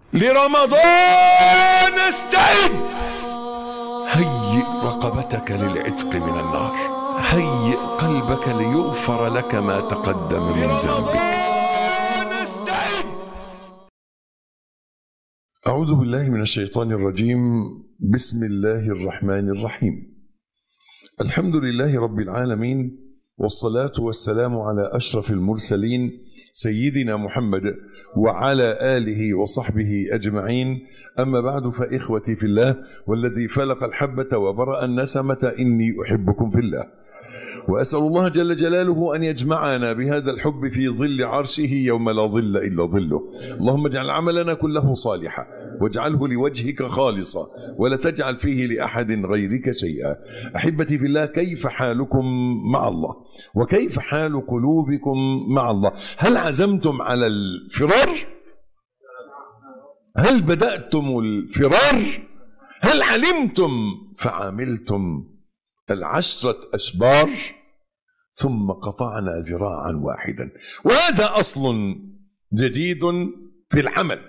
لرمضان استعد هيئ رقبتك للعتق من النار هيئ قلبك ليغفر لك ما تقدم من ذنبك أعوذ بالله من الشيطان الرجيم بسم الله الرحمن الرحيم الحمد لله رب العالمين والصلاة والسلام على أشرف المرسلين سيدنا محمد وعلى آله وصحبه أجمعين أما بعد فإخوتي في الله والذي فلق الحبة وبرأ النسمة إني أحبكم في الله وأسأل الله جل جلاله أن يجمعنا بهذا الحب في ظل عرشه يوم لا ظل إلا ظله اللهم اجعل عملنا كله صالحا واجعله لوجهك خالصا ولا تجعل فيه لأحد غيرك شيئا أحبتي في الله كيف حالكم مع الله وكيف حال قلوبكم مع الله هل عزمتم على الفرار هل بدأتم الفرار هل علمتم فعملتم العشرة أشبار ثم قطعنا ذراعا واحدا وهذا أصل جديد في العمل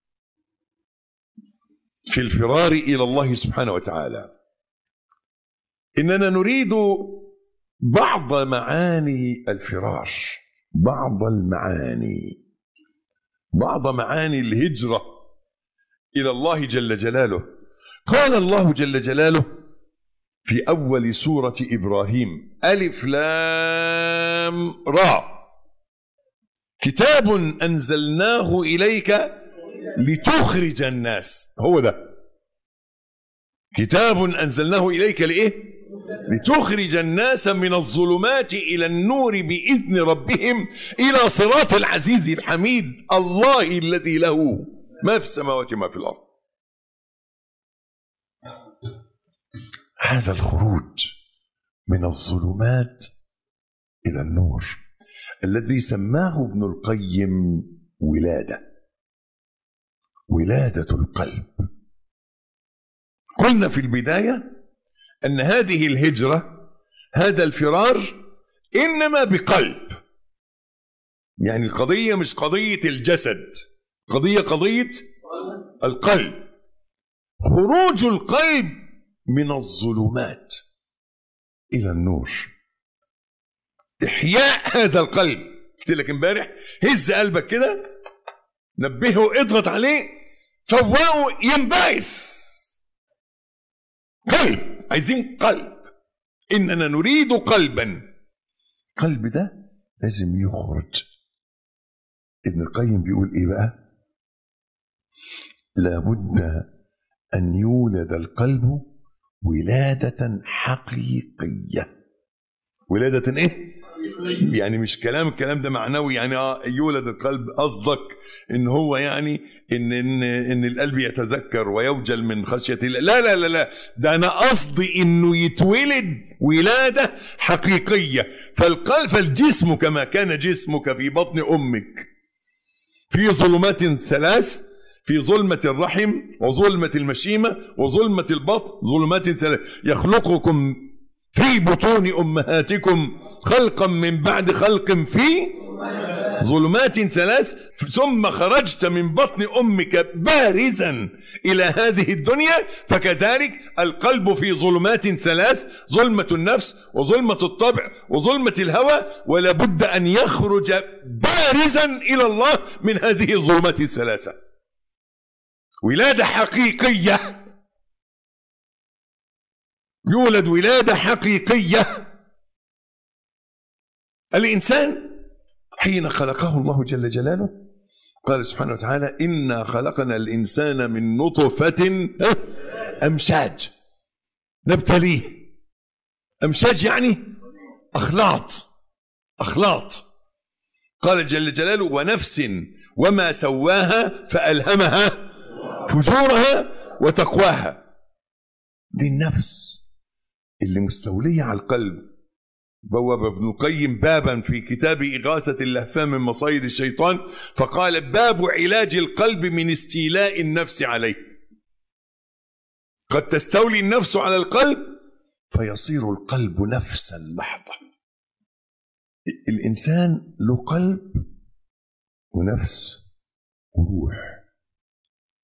في الفرار إلى الله سبحانه وتعالى إننا نريد بعض معاني الفرار بعض المعاني بعض معاني الهجرة إلى الله جل جلاله قال الله جل جلاله في أول سورة إبراهيم ألف لام را كتاب أنزلناه إليك لتخرج الناس هو ده كتاب أنزلناه إليك لإيه لتخرج الناس من الظلمات إلى النور بإذن ربهم إلى صراط العزيز الحميد الله الذي له ما في السماوات ما في الأرض هذا الخروج من الظلمات إلى النور الذي سماه ابن القيم ولادة ولادة القلب قلنا في البداية أن هذه الهجرة هذا الفرار إنما بقلب يعني القضية مش قضية الجسد قضية قضية القلب خروج القلب من الظلمات إلى النور إحياء هذا القلب قلت لك امبارح هز قلبك كده نبهه اضغط عليه فوقه ينبعث قلب عايزين قلب اننا نريد قلبا القلب ده لازم يخرج ابن القيم بيقول ايه بقى لابد ان يولد القلب ولاده حقيقيه ولاده ايه يعني مش كلام الكلام ده معنوي يعني اه يولد القلب قصدك ان هو يعني ان ان ان القلب يتذكر ويوجل من خشيه الله لا لا لا لا ده انا قصدي انه يتولد ولاده حقيقيه فالقلب فالجسم كما كان جسمك في بطن امك في ظلمات ثلاث في ظلمة الرحم وظلمة المشيمة وظلمة البطن ظلمات ثلاث يخلقكم في بطون امهاتكم خلقا من بعد خلق في ظلمات ثلاث ثم خرجت من بطن امك بارزا الى هذه الدنيا فكذلك القلب في ظلمات ثلاث ظلمه النفس وظلمه الطبع وظلمه الهوى ولا بد ان يخرج بارزا الى الله من هذه الظلمات الثلاثه ولاده حقيقيه يولد ولاده حقيقيه الانسان حين خلقه الله جل جلاله قال سبحانه وتعالى انا خلقنا الانسان من نطفه امشاج نبتليه امشاج يعني اخلاط اخلاط قال جل جلاله ونفس وما سواها فالهمها فجورها وتقواها دي النفس اللي مستولية على القلب بوب ابن القيم بابا في كتاب إغاثة اللهفان من مصايد الشيطان فقال باب علاج القلب من استيلاء النفس عليه قد تستولي النفس على القلب فيصير القلب نفسا محضة الإنسان له قلب ونفس وروح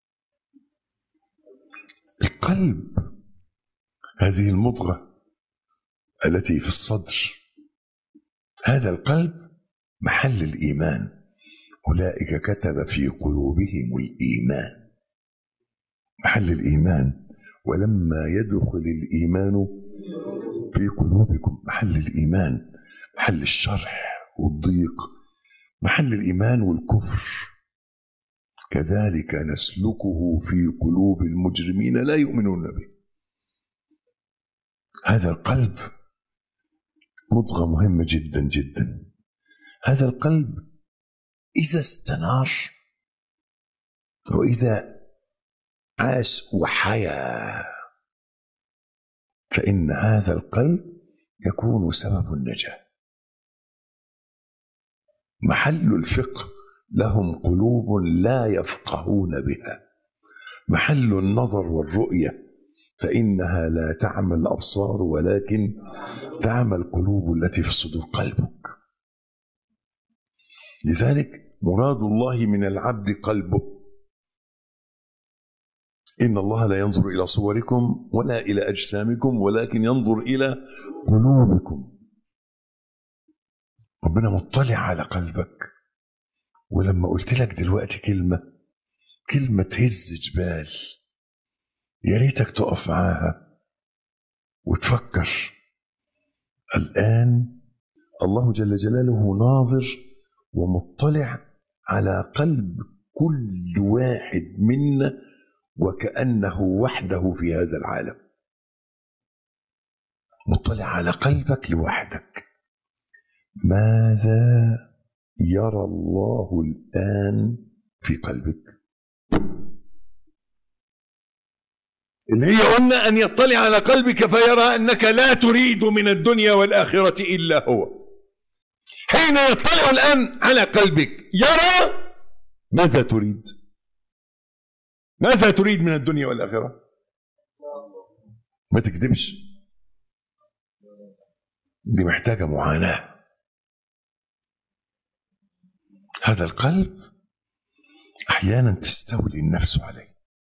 القلب هذه المضغة التي في الصدر هذا القلب محل الإيمان أولئك كتب في قلوبهم الإيمان محل الإيمان ولما يدخل الإيمان في قلوبكم محل الإيمان محل الشرح والضيق محل الإيمان والكفر كذلك نسلكه في قلوب المجرمين لا يؤمنون به هذا القلب مضغة مهمة جدا جدا هذا القلب إذا استنار وإذا عاش وحيا فإن هذا القلب يكون سبب النجاة محل الفقه لهم قلوب لا يفقهون بها محل النظر والرؤية فإنها لا تعمى الأبصار ولكن تعمى القلوب التي في صدور قلبك لذلك مراد الله من العبد قلبه إن الله لا ينظر إلى صوركم ولا إلى أجسامكم ولكن ينظر إلى قلوبكم ربنا مطلع على قلبك ولما قلت لك دلوقتي كلمة كلمة تهز جبال يا ريتك تقف معاها وتفكر الآن الله جل جلاله ناظر ومطلع على قلب كل واحد منا وكأنه وحده في هذا العالم مطلع على قلبك لوحدك ماذا يرى الله الآن في قلبك اللي هي قلنا أن يطلع على قلبك فيرى أنك لا تريد من الدنيا والآخرة إلا هو حين يطلع الآن على قلبك يرى ماذا تريد ماذا تريد من الدنيا والآخرة ما تكذبش دي محتاجة معاناة هذا القلب أحيانا تستولي النفس عليه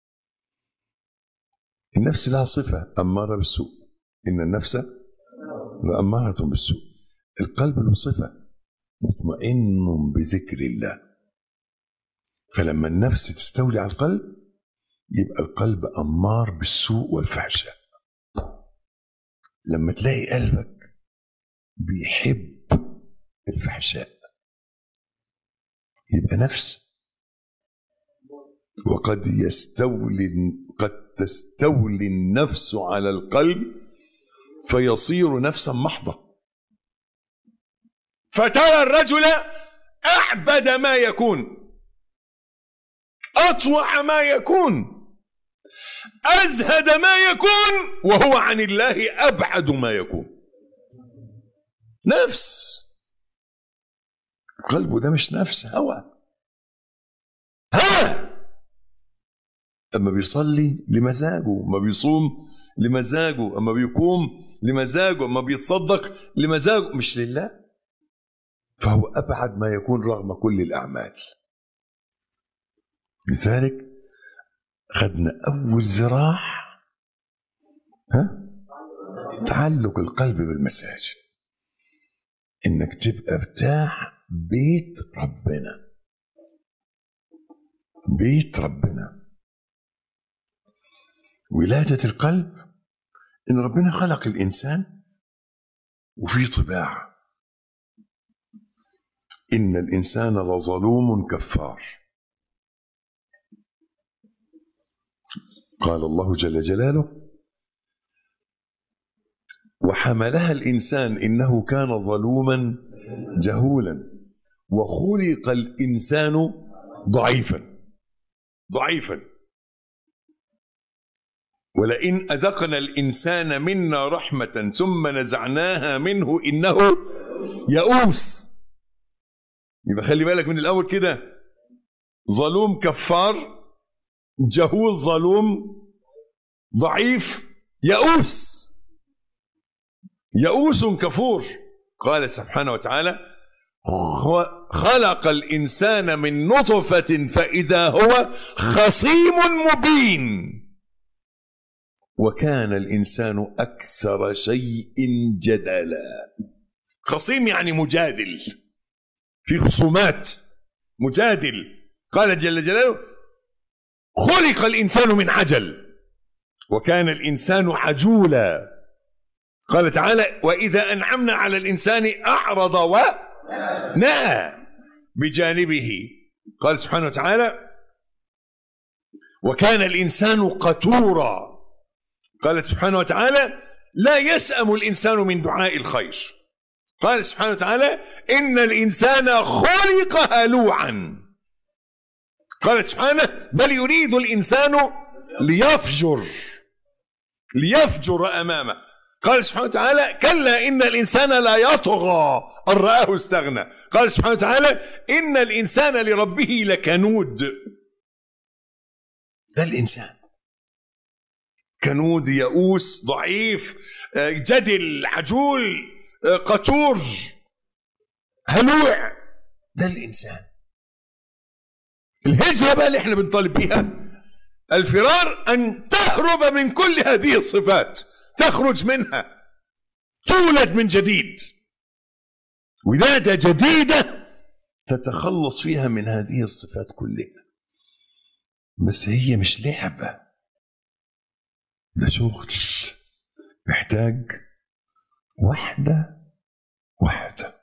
النفس لها صفة أمارة بالسوء إن النفس لأمارة بالسوء القلب له صفة مطمئن بذكر الله فلما النفس تستولي على القلب يبقى القلب أمار بالسوء والفحشاء لما تلاقي قلبك بيحب الفحشاء يبقى نفس وقد يستولي قد تستولي النفس على القلب فيصير نفسا محضة فترى الرجل أعبد ما يكون أطوع ما يكون أزهد ما يكون وهو عن الله أبعد ما يكون نفس قلبه ده مش نفس هوى هوى اما بيصلي لمزاجه اما بيصوم لمزاجه اما بيقوم لمزاجه اما بيتصدق لمزاجه مش لله فهو ابعد ما يكون رغم كل الاعمال لذلك خدنا اول ذراع ها تعلق القلب بالمساجد انك تبقى بتاع بيت ربنا بيت ربنا ولادة القلب إن ربنا خلق الإنسان وفي طباع إن الإنسان لظلوم كفار قال الله جل جلاله وحملها الإنسان إنه كان ظلوما جهولا وخلق الإنسان ضعيفا ضعيفا ولئن أذقنا الإنسان منا رحمة ثم نزعناها منه إنه يئوس يبقى خلي بالك من الأول كده ظلوم كفار جهول ظلوم ضعيف يئوس يئوس كفور قال سبحانه وتعالى خلق الإنسان من نطفة فإذا هو خصيم مبين وكان الإنسان أكثر شيء جدلا خصيم يعني مجادل في خصومات مجادل قال جل جلاله خلق الإنسان من عجل وكان الإنسان عجولا قال تعالى وإذا أنعمنا على الإنسان أعرض ونأى بجانبه قال سبحانه وتعالى وكان الإنسان قتورا قال سبحانه وتعالى لا يسأم الإنسان من دعاء الخير قال سبحانه وتعالى إن الإنسان خلق هلوعا قال سبحانه بل يريد الإنسان ليفجر ليفجر أمامه قال سبحانه وتعالى كلا إن الإنسان لا يطغى أن رآه استغنى قال سبحانه وتعالى إن الإنسان لربه لكنود ده الإنسان كنود يئوس ضعيف جدل عجول قتور هلوع ده الإنسان الهجرة بقى اللي احنا بنطالب بيها الفرار أن تهرب من كل هذه الصفات تخرج منها تولد من جديد ولادة جديدة تتخلص فيها من هذه الصفات كلها بس هي مش لعبة ده شغل محتاج واحدة واحدة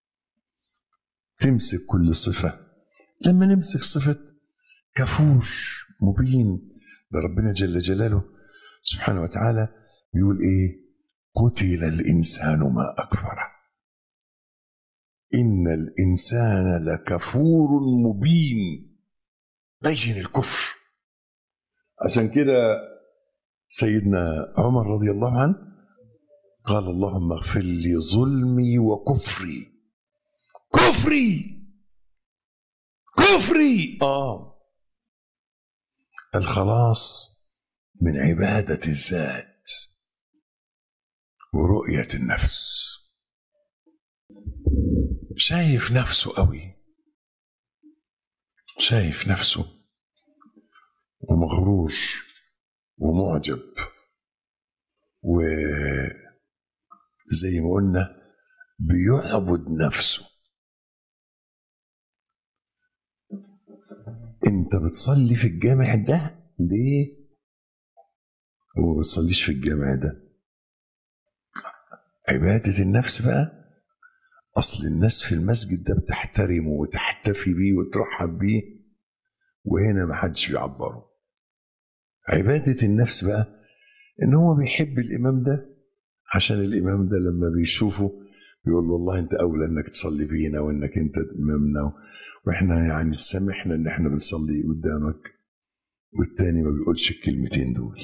تمسك كل صفة لما نمسك صفة كفور مبين ده ربنا جل جلاله سبحانه وتعالى بيقول ايه قتل الانسان ما اكفره ان الانسان لكفور مبين بين الكفر عشان كده سيدنا عمر رضي الله عنه قال اللهم اغفر لي ظلمي وكفري كفري كفري اه الخلاص من عباده الذات ورؤيه النفس شايف نفسه قوي شايف نفسه ومغرور ومعجب وزي ما قلنا بيعبد نفسه انت بتصلي في الجامع ده ليه وما بتصليش في الجامع ده عبادة النفس بقى أصل الناس في المسجد ده بتحترمه وتحتفي بيه وترحب بيه وهنا ما حدش بيعبره عبادة النفس بقى إن هو بيحب الإمام ده عشان الإمام ده لما بيشوفه بيقول له والله أنت أولى إنك تصلي فينا وإنك أنت إمامنا وإحنا يعني تسامحنا إن إحنا بنصلي قدامك والتاني ما بيقولش الكلمتين دول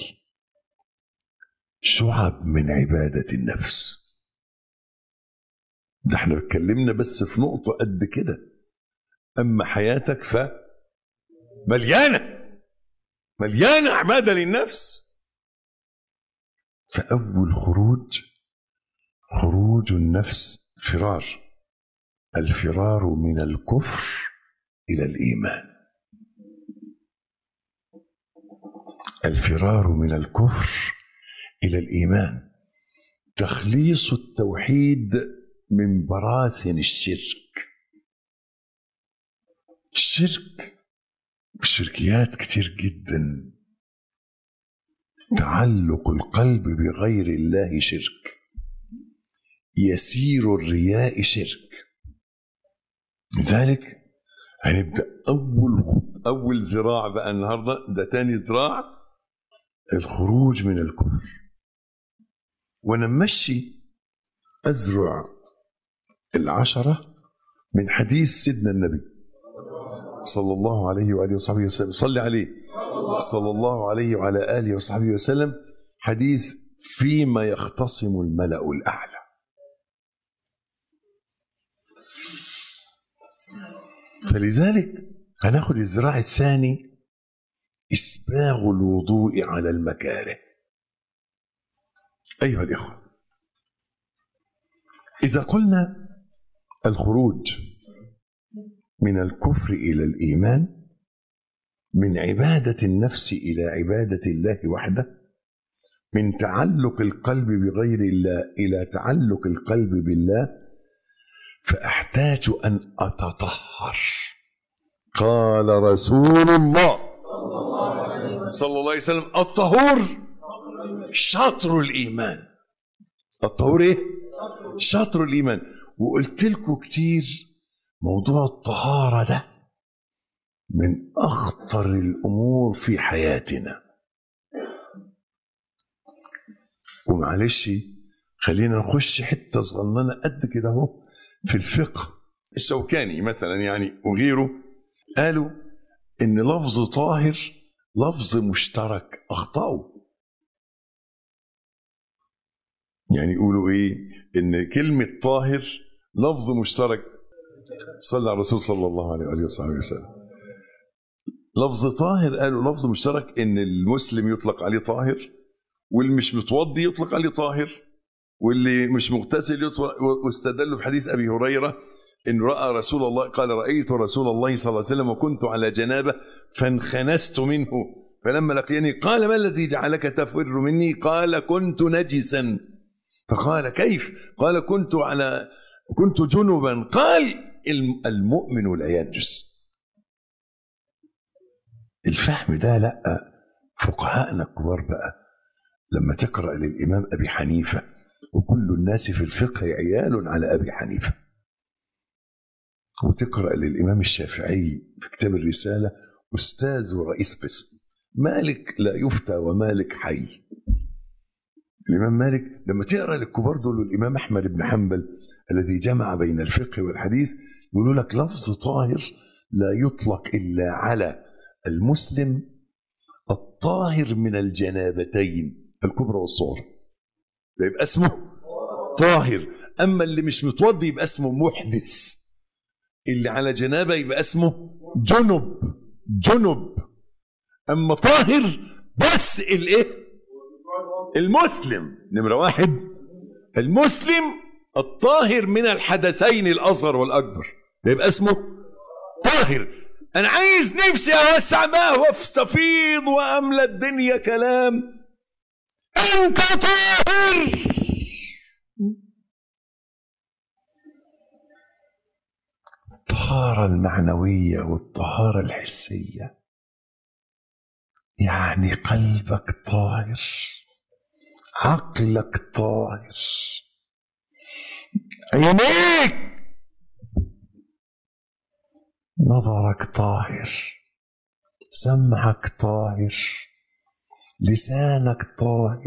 شعب من عبادة النفس ده احنا اتكلمنا بس في نقطة قد كده أما حياتك ف مليانة مليانة عبادة للنفس فأول خروج خروج النفس فرار الفرار من الكفر إلى الإيمان الفرار من الكفر إلى الإيمان تخليص التوحيد من براثن الشرك الشرك الشركيات كتير جدا تعلق القلب بغير الله شرك يسير الرياء شرك لذلك هنبدا اول خط اول ذراع بقى النهارده ده تاني ذراع الخروج من الكفر وانا ماشي ازرع العشره من حديث سيدنا النبي صلى الله عليه واله وصحبه وسلم صلي عليه صلى الله عليه وعلى اله وصحبه وسلم حديث فيما يختصم الملا الاعلى فلذلك هناخد الذراع الثاني اسباغ الوضوء على المكاره ايها الاخوه اذا قلنا الخروج من الكفر الى الايمان من عباده النفس الى عباده الله وحده من تعلق القلب بغير الله الى تعلق القلب بالله فاحتاج ان اتطهر قال رسول الله صلى الله عليه وسلم الطهور شطر الايمان الطهور ايه شطر الايمان وقلت لكم كتير موضوع الطهاره ده من اخطر الامور في حياتنا ومعلش خلينا نخش حته صغننه قد كده اهو في الفقه الشوكاني مثلا يعني وغيره قالوا ان لفظ طاهر لفظ مشترك اخطاوا يعني يقولوا ايه ان كلمه طاهر لفظ مشترك صلى على الرسول صلى الله عليه واله وصحبه وسلم لفظ طاهر قالوا لفظ مشترك ان المسلم يطلق عليه طاهر واللي مش متوضي يطلق عليه طاهر واللي مش مغتسل يطلق واستدلوا بحديث ابي هريره ان راى رسول الله قال رايت رسول الله صلى الله عليه وسلم وكنت على جنابه فانخنست منه فلما لقيني قال ما الذي جعلك تفر مني قال كنت نجسا فقال كيف قال كنت على كنت جنبا قال المؤمن لا ينجس الفهم ده لا فقهاءنا الكبار بقى لما تقرا للامام ابي حنيفه وكل الناس في الفقه عيال على ابي حنيفه وتقرا للامام الشافعي في كتاب الرساله استاذ ورئيس قسم مالك لا يفتى ومالك حي الامام مالك لما تقرا للكبار دول الامام احمد بن حنبل الذي جمع بين الفقه والحديث يقولوا لك لفظ طاهر لا يطلق الا على المسلم الطاهر من الجنابتين الكبرى والصغرى يبقى اسمه طاهر اما اللي مش متوضي يبقى اسمه محدث اللي على جنابه يبقى اسمه جنب جنب اما طاهر بس الايه المسلم نمره واحد المسلم الطاهر من الحدثين الاصغر والاكبر يبقى اسمه طاهر انا عايز نفسي اوسع بقى واستفيض واملى الدنيا كلام انت طاهر الطهارة المعنوية والطهارة الحسية يعني قلبك طاهر عقلك طاهر عينيك نظرك طاهر سمعك طاهر لسانك طاهر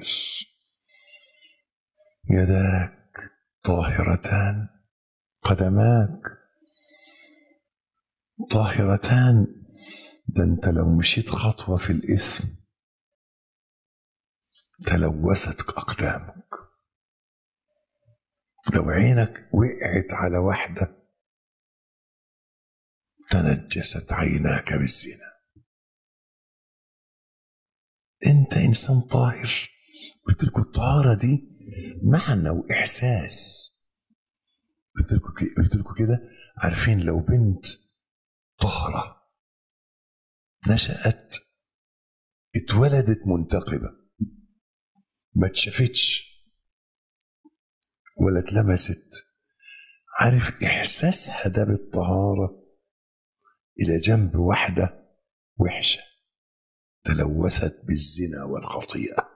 يداك طاهرتان قدماك طاهرتان ده انت لو مشيت خطوه في الاسم تلوثت اقدامك لو عينك وقعت على واحده تنجست عيناك بالزنا انت انسان طاهر قلت لكم الطهاره دي معنى واحساس قلت لكم قلت لكم كده عارفين لو بنت طهره نشأت اتولدت منتقبه ما اتشافتش ولا اتلمست عارف احساسها ده بالطهاره الى جنب واحده وحشه تلوثت بالزنا والخطيئه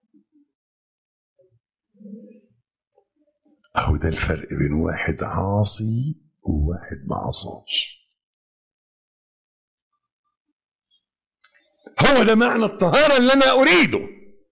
اهو ده الفرق بين واحد عاصي وواحد ما عصاش هو ده معنى الطهاره اللي انا اريده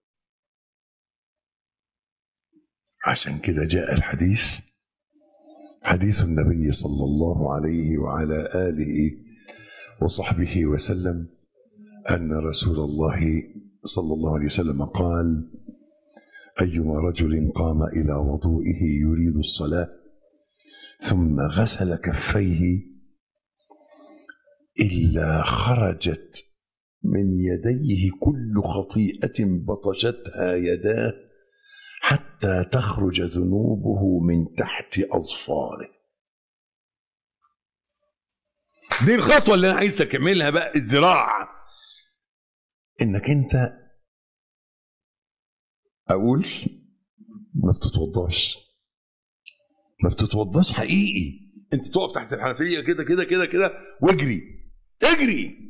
عشان كده جاء الحديث حديث النبي صلى الله عليه وعلى اله وصحبه وسلم ان رسول الله صلى الله عليه وسلم قال ايما رجل قام الى وضوئه يريد الصلاه ثم غسل كفيه الا خرجت من يديه كل خطيئه بطشتها يداه حتى تخرج ذنوبه من تحت اظفاره دي الخطوه اللي انا عايزك تعملها بقى الذراع انك انت اقول ما بتتوضاش ما بتتوضاش حقيقي انت تقف تحت الحنفيه كده كده كده كده واجري اجري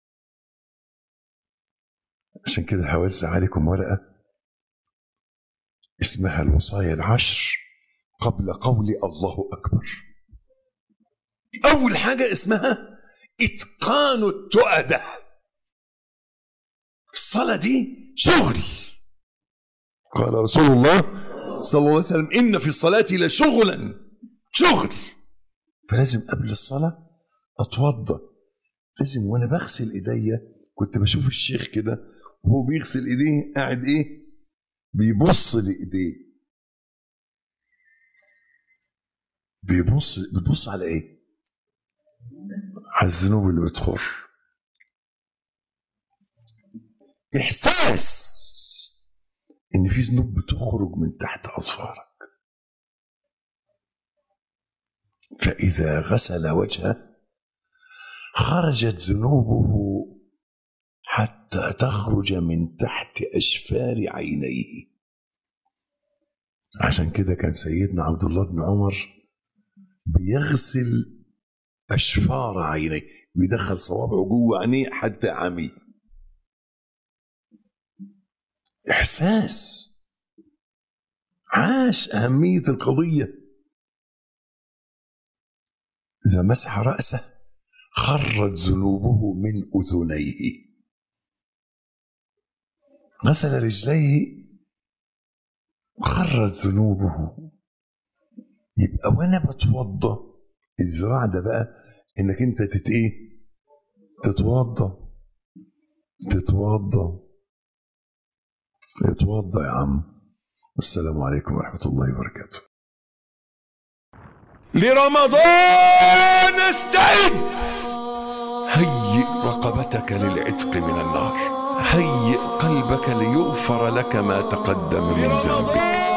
عشان كده هوزع عليكم ورقه اسمها الوصايا العشر قبل قول الله اكبر اول حاجه اسمها اتقان التؤده الصلاه دي شغل قال رسول الله صلى الله عليه وسلم ان في الصلاه لشغلا شغل فلازم قبل الصلاه اتوضا لازم وانا بغسل ايديا كنت بشوف الشيخ كده وهو بيغسل ايديه قاعد ايه بيبص لايديه بيبص بتبص على ايه على الذنوب اللي بتخر احساس ان في ذنوب بتخرج من تحت اظفارك فاذا غسل وجهه خرجت ذنوبه حتى تخرج من تحت اشفار عينيه عشان كده كان سيدنا عبد الله بن عمر بيغسل اشفار عينيه بيدخل صوابعه جوه عينيه حتى عمي احساس عاش اهميه القضيه اذا مسح راسه خرت ذنوبه من اذنيه غسل رجليه خرت ذنوبه يبقى وانا بتوضا الذراع ده بقى انك انت تت ايه تتوضا تتوضا اتوضا يا عم السلام عليكم ورحمه الله وبركاته لرمضان استعد هيئ رقبتك للعتق من النار هيئ قلبك ليغفر لك ما تقدم من ذنبك